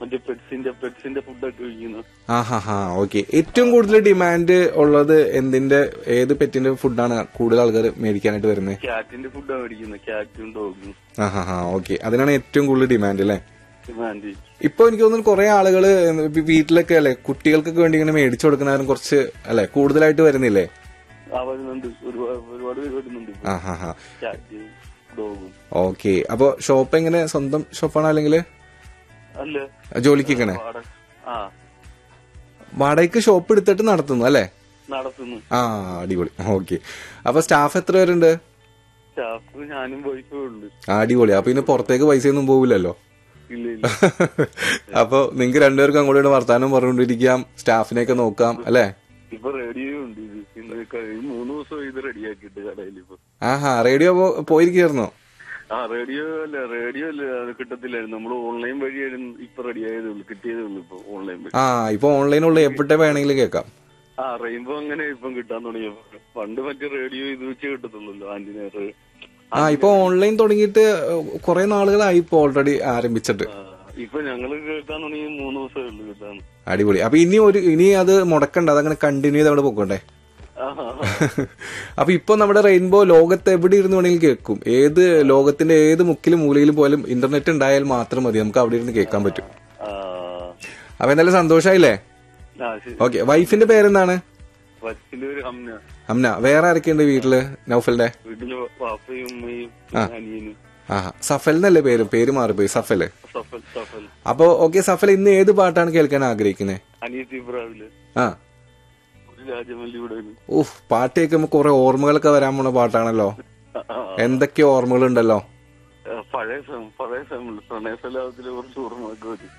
മറ്റേ പെറ്റ്സിന്റെ പെറ്റ്സിന്റെ ഫുഡൊക്കെ വിൽക്കുന്നു ആ ഹാ ഹാ ഓക്കെ ഏറ്റവും കൂടുതൽ ഡിമാൻഡ് ഉള്ളത് എന്തിന്റെ ഏത് പെറ്റിന്റെ ഫുഡാണ് കൂടുതൽ ആൾക്കാർ മേടിക്കാനായിട്ട് വരുന്നത് ക്യാറ്റിന്റെ ഫുഡാണ് മേടിക്കുന്നത് ക്യാറ്റും ഡോഗും ആ ഹാ ഹാ ഓക്കെ അതിനാണ് ഏറ്റവും കൂടുതൽ ഡിമാൻഡ് അല്ലേ ഡിമാൻഡ് ഇപ്പൊ എനിക്ക് തോന്നുന്നു കുറെ ആളുകള് ഇപ്പൊ വീട്ടിലൊക്കെ അല്ലെ കുട്ടികൾക്കൊക്കെ വേണ്ടി ഇങ്ങനെ മേടിച്ചു കൊടുക്കുന്നവരും കുറച്ച് അല്ലെ കൂടുതലായിട്ട് വരുന്നില്ലേ ആ വരുന്നുണ്ട് ഒരുപാട് ഒരുപാട് പേര് വരുന്നുണ്ട് ആ ഹാ ഹാ ക്യാറ്റ് ഡോഗും ഓക്കെ അപ്പൊ ഷോപ്പ് എങ്ങനെ സ്വന്തം ഷോപ്പാണോ അല്ലെങ്കിൽ അല്ല ജോലിക്കൊക്കെ വാടക ആ വാടകയ്ക്ക് ഷോപ്പ് എടുത്തിട്ട് നടത്തുന്നു അല്ലേ നടത്തുന്നു ആ അടിപൊളി ഓക്കെ അപ്പൊ സ്റ്റാഫ് എത്ര പേരുണ്ട് സ്റ്റാഫ് ഞാനും വൈഫേ ഉള്ളു ആ, അടിപൊളി അപ്പൊ ഇനി പുറത്തേക്ക് പൈസ ഒന്നും പോവില്ലല്ലോ ഇല്ല ഇല്ല അപ്പൊ നിങ്ങക്ക് രണ്ടുപേർക്കും അങ്ങോട്ട് വർത്താനം പറഞ്ഞുകൊണ്ടിരിക്കാം സ്റ്റാഫിനെയൊക്കെ നോക്കാം അല്ലേ ഇപ്പൊ റേഡിയോ ഉണ്ട് ഇത് ഇന്ന് കഴിഞ്ഞ മൂന്ന് ദിവസം ഇത് റെഡിയാക്കിയിട്ട് കടയിൽ ഇപ്പൊ ആഹാ റേഡിയോ പോയിരിക്കായിരുന്നോ ആ റേഡിയോ അല്ല റേഡിയോ അല്ല അത് കിട്ടത്തില്ലായിരുന്നു നമ്മൾ ഓൺലൈൻ വഴിയായിരുന്നു ഇപ്പൊ റെഡി ആയതേ ഉള്ളൂ കിട്ടിയതേ ഉള്ളൂ ഇപ്പൊ ഓൺലൈൻ വഴി ആ ഇപ്പൊ ഓൺലൈനുള്ള എവിടെ വേണമെങ്കിലും കേൾക്കാം ആ റെയിൻബോ അങ്ങനെ ഇപ്പം കിട്ടാൻ തുടങ്ങിയപ്പോ പണ്ട് മറ്റേ റേഡിയോ ഇത് വെച്ച് കിട്ടത്തുള്ളൂ ആന്റിനേർ ആ ഇപ്പൊ ഓൺലൈൻ തുടങ്ങിയിട്ട് കുറെ നാളുകളായി ഇപ്പൊ ഓൾറെഡി ആരംഭിച്ചിട്ട് ഇപ്പൊ ഞങ്ങള് കേൾക്കാൻ തുടങ്ങി മൂന്ന് ദിവസമേ ഉള്ളൂ കിട്ടാൻ അടിപൊളി അപ്പൊ ഇനി ഒരു ഇനി അത് മുടക്കണ്ട അതങ്ങനെ കണ്ടിന്യൂ ചെയ്ത് അവിടെ പോക്കോട്ടെ ആ, ആ, ആ. അപ്പൊ ഇപ്പൊ നമ്മുടെ റെയിൻബോ ലോകത്ത് എവിടെ ഇരുന്ന് വേണമെങ്കിലും കേൾക്കും ഏത് ലോകത്തിന്റെ ഏത് മുക്കിലും മൂലയിലും പോലും ഇന്റർനെറ്റ് ഉണ്ടായാൽ മാത്രം മതി നമുക്ക് അവിടെ ഇരുന്ന് കേൾക്കാൻ പറ്റും ആ അപ്പൊ എന്തായാലും സന്തോഷായില്ലേ ആ ശരി ഓക്കെ വൈഫിന്റെ പേരെന്താണ് വച്ചിന്റെ ഒരു അമ്മ അമ്ന വേറെ ആരൊക്കെയുണ്ട് വീട്ടില് നൗഫലിന്റെ വീട്ടില് പാപ്പയും ഉമ്മയും അനിയനും ആ സഫൽ എന്നല്ലേ പേര് പേര് മാറിപ്പോയി സഫല് സഫൽ സഫൽ അപ്പൊ ഓക്കെ സഫൽ ഇന്ന് ഏത് പാട്ടാണ് കേൾക്കാൻ ആഗ്രഹിക്കുന്നത് അനിയത്തി പ്രാവില് ആ ഒരു രാജമല്ലി ഇവിടെ ഊഹ് പാട്ട് കേൾക്കുമ്പോ കുറെ ഓർമ്മകളൊക്കെ വരാൻ പോണ പാട്ടാണല്ലോ ആ, ആ, എന്തൊക്കെ ഓർമ്മകളുണ്ടല്ലോ ആ, പഴയ സമയം പഴയ സമയം പ്രണയസലാപത്തിലെ കുറച്ച് ഓർമ്മയൊക്കെ വരും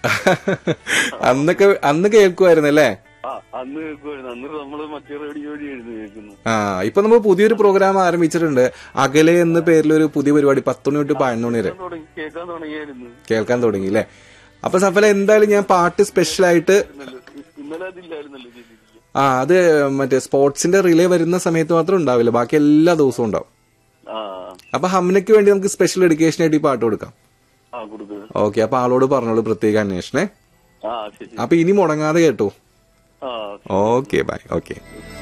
അന്നൊക്കെ അന്ന് കേൾക്കുമായിരുന്നു അല്ലേ ആ അന്ന് കേൾക്കുമായിരുന്നു അന്ന് നമ്മള് മറ്റേ റേഡിയോ വഴിയായിരുന്നു കേൾക്കുന്നത് ആ ഇപ്പൊ നമ്മൾ പുതിയൊരു പ്രോഗ്രാം ആരംഭിച്ചിട്ടുണ്ട് അകലെ എന്ന പേരിലൊരു പുതിയ പരിപാടി പത്തുമണി തൊട്ട് പതിനൊന്ന് മണി വരെ കേൾക്കാൻ തുടങ്ങി കേൾക്കാൻ തുടങ്ങിയായിരുന്നു കേൾക്കാൻ തുടങ്ങി അല്ലേ അപ്പൊ സഫല എന്തായാലും ഞാൻ പാട്ട് സ്പെഷ്യൽ ആയിട്ട് ഇന്നലെ ഇന്നലെ അതില്ലായിരുന്നല്ലോ ചെയ്തിരിക്കുക ആ അത് മറ്റേ സ്പോർട്സിന്റെ റിലേ വരുന്ന സമയത്ത് മാത്രം ഉണ്ടാവില്ല ബാക്കി എല്ലാ ദിവസവും ഉണ്ടാവും ആ അപ്പൊ ഹംനയ്ക്ക് വേണ്ടി നമുക്ക് സ്പെഷ്യൽ ഡെഡിക്കേഷൻ ആയിട്ട് ഈ പാട്ട് കൊടുക്കാം ആ കൊടുക്കുക ഓക്കെ അപ്പൊ ആളോട് പറഞ്ഞോളൂ പ്രത്യേക അന്വേഷണേ ആ ശരി അപ്പൊ ഇനി മുടങ്ങാതെ കേട്ടോ ആ ഓക്കെ ബൈ ഓക്കെ